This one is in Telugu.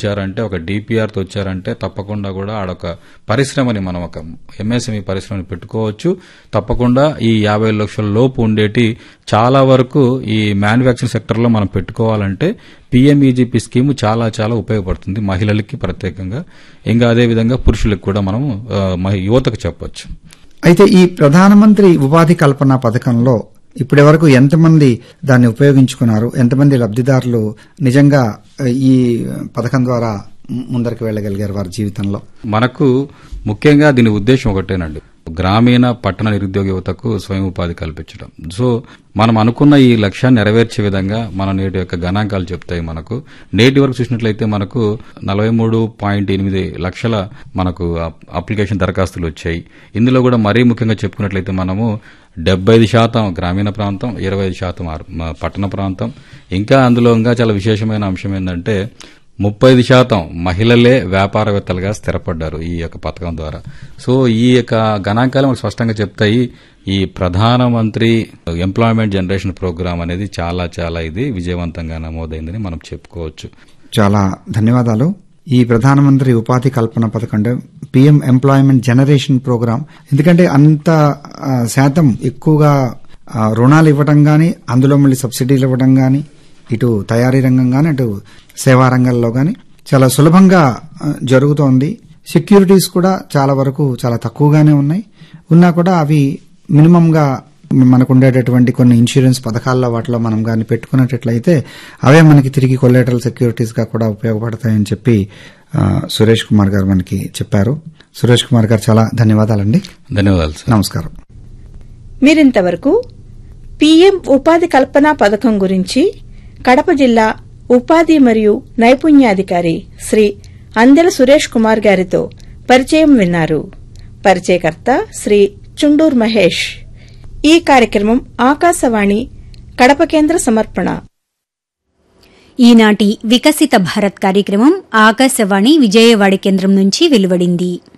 వచ్చారంటే ఒక డిపిఆర్తో వచ్చారంటే తప్పకుండా కూడా ఆడొక పరిశ్రమని మనం ఒక ఎంఎస్ఎంఈ పరిశ్రమని పెట్టుకోవచ్చు తప్పకుండా ఈ యాభై లక్షల లోపు ఉండేటి చాలా వరకు ఈ మ్యానుఫ్యాక్చరింగ్ సెక్టర్లో మనం పెట్టుకోవాలంటే పిఎంఈజీపీ స్కీమ్ చాలా చాలా ఉపయోగపడుతుంది మహిళలకి ప్రత్యేకంగా ఇంకా అదే విధంగా పురుషులకు కూడా మనం ఆ, మహి- యువతకు చెప్పొచ్చు అయితే ఈ ప్రధానమంత్రి ఉపాధి కల్పన పథకంలో ఇప్పటి వరకు ఎంతమంది దాన్ని ఉపయోగించుకున్నారు ఎంతమంది లబ్ధిదారులు నిజంగా ఆ, ఈ పథకం ద్వారా ము- ముందరికి వెళ్ళగలిగారు వారి జీవితంలో మనకు ముఖ్యంగా దీని ఉద్దేశం ఒకటేనండి గ్రామీణ పట్టణ నిరుద్యోగ యువతకు స్వయం ఉపాధి కల్పించడం సో మనం అనుకున్న ఈ లక్ష్యాన్ని నెరవేర్చే విధంగా మన నేటి యొక్క గణాంకాలు చెప్తాయి మనకు నేటి వరకు చూసినట్లయితే మనకు నలభై మూడు పాయింట్ ఎనిమిది లక్షల మనకు అప్- అప్లికేషన్ దరఖాస్తులు వచ్చాయి ఇందులో కూడా మరీ ముఖ్యంగా చెప్పుకున్నట్లయితే మనము డెబ్బై ఐదు శాతం గ్రామీణ ప్రాంతం ఇరవై ఐదు శాతం ఆర్- మ- పట్టణ ప్రాంతం ఇంకా అందులో ఇంకా చాలా విశేషమైన అంశం ఏంటంటే ముప్పై ఐదు శాతం మహిళలే వ్యాపారవేత్తలుగా స్థిరపడ్డారు ఈ యొక్క పథకం ద్వారా సో ఈ యొక్క గణాంకాలు మనకు స్పష్టంగా చెప్తాయి ఈ ప్రధానమంత్రి ఎంప్లాయ్మెంట్ జనరేషన్ ప్రోగ్రామ్ అనేది చాలా చాలా ఇది విజయవంతంగా నమోదైందని మనం చెప్పుకోవచ్చు చాలా ధన్యవాదాలు ఈ ప్రధానమంత్రి ఉపాధి కల్పన పథకం అంటే పిఎం ఎంప్లాయ్మెంట్ జనరేషన్ ప్రోగ్రామ్ ఎందుకంటే అంత ఆ, శాతం ఎక్కువగా ఆ, రుణాలు ఇవ్వడం గాని అందులో మళ్ళీ సబ్సిడీలు ఇవ్వడం గాని ఇటు తయారీ రంగం గాని అటు సేవా రంగంలో గాని చాలా సులభంగా ఆ, జరుగుతోంది సెక్యూరిటీస్ కూడా చాలా వరకు చాలా తక్కువగానే ఉన్నాయి ఉన్నా కూడా అవి మినిమం గా మనకు ఉండేటటువంటి కొన్ని ఇన్సూరెన్స్ పథకాల్లో వాటిలో మనం కానీ పెట్టుకున్నట్లయితే అవే మనకి తిరిగి కొలేటరల్ సెక్యూరిటీస్ గా కూడా ఉపయోగపడతాయని చెప్పి ఆ, సురేష్ కుమార్ గారు మనకి చెప్పారు సురేష్ కుమార్ గారు చాలా ధన్యవాదాలండి ధన్యవాదాలు సార్ నమస్కారం మీరింతవరకు పీఎం ఉపాధి కల్పన పథకం గురించి కడప జిల్లా ఉపాధి మరియు నైపుణ్యాధికారి శ్రీ అందెల సురేష్ కుమార్ గారితో పరిచయం విన్నారు పరిచయకర్త శ్రీ చుండూర్ మహేష్ ఈ కార్యక్రమం ఆకాశవాణి కడప కేంద్ర సమర్పణ ఈనాటి వికసిత భారత్ కార్యక్రమం ఆకాశవాణి విజయవాడ కేంద్రం నుంచి వెలువడింది